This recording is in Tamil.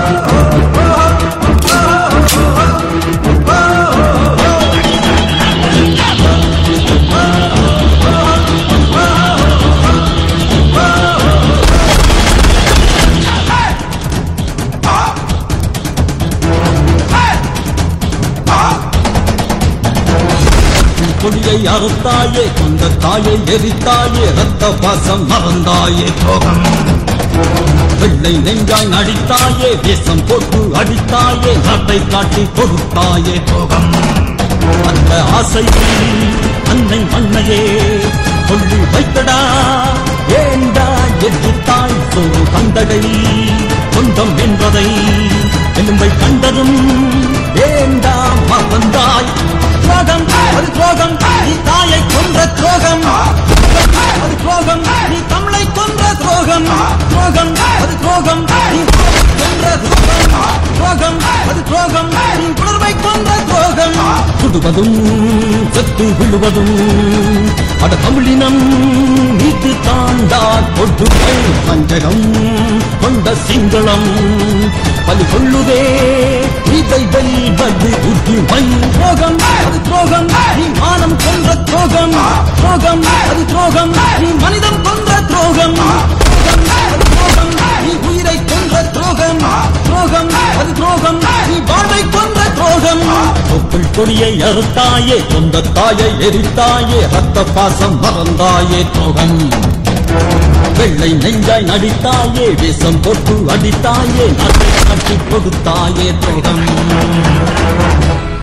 கொடியை அறுத்தாயே கொண்ட தாயை எரித்தாயே ரத்த பாசம் மறந்தாயே போகம் வெள்ளை நெஞ்சாய் நடித்தாயே வேஷம் போட்டு அடித்தாயே நாட்டை காட்டி கொடுத்தாயே போகம் அந்த ஆசை அன்னை மண்ணையே கொள்ளி வைத்தடா ஏண்டா எதிர்த்தாய் சோறு தந்தடை சொந்தம் என்பதை எலும்பை கண்டதும் ஏண்டா மறந்தாய் துரோகம் அது துரோகம் நீ தாயை கொன்ற துரோகம் அது துரோகம் நீ தமிழை கொன்ற துரோகம் துரோகம் அது துரோகம் நீ கொன்ற துரோகம் துரோகம் அது துரோகம் நீ உணர்வை கொன்ற துரோகம் சுடுவதும் செத்து விழுவதும் அட தமிழினம் நீத்து தாண்டா கொடுமை பஞ்சகம் கொண்ட சிங்களம் பலி கொள்ளுதே இதை வெல்வது உரிமை துரோகம் அது துரோகம் நீ மானம் கொன்ற துரோகம் துரோகம் அது துரோகம் நீ மனிதம் கொன்ற துரோகம் துரோகம் அது துரோகம் நீ உயிரை கொன்ற துரோகம் துரோகம் அது துரோகம் நீ வாழ்வை கொன்ற துரோகம் தொப்புள் கொடியை அறுத்தாயே சொந்த தாயை எரித்தாயே ரத்த பாசம் மறந்தாயே துரோகம் வெள்ளை நெஞ்சாய் நடித்தாயே வேஷம் போட்டு அடித்தாயே நாட்டை காட்டி கொடுத்தாயே துரோகம்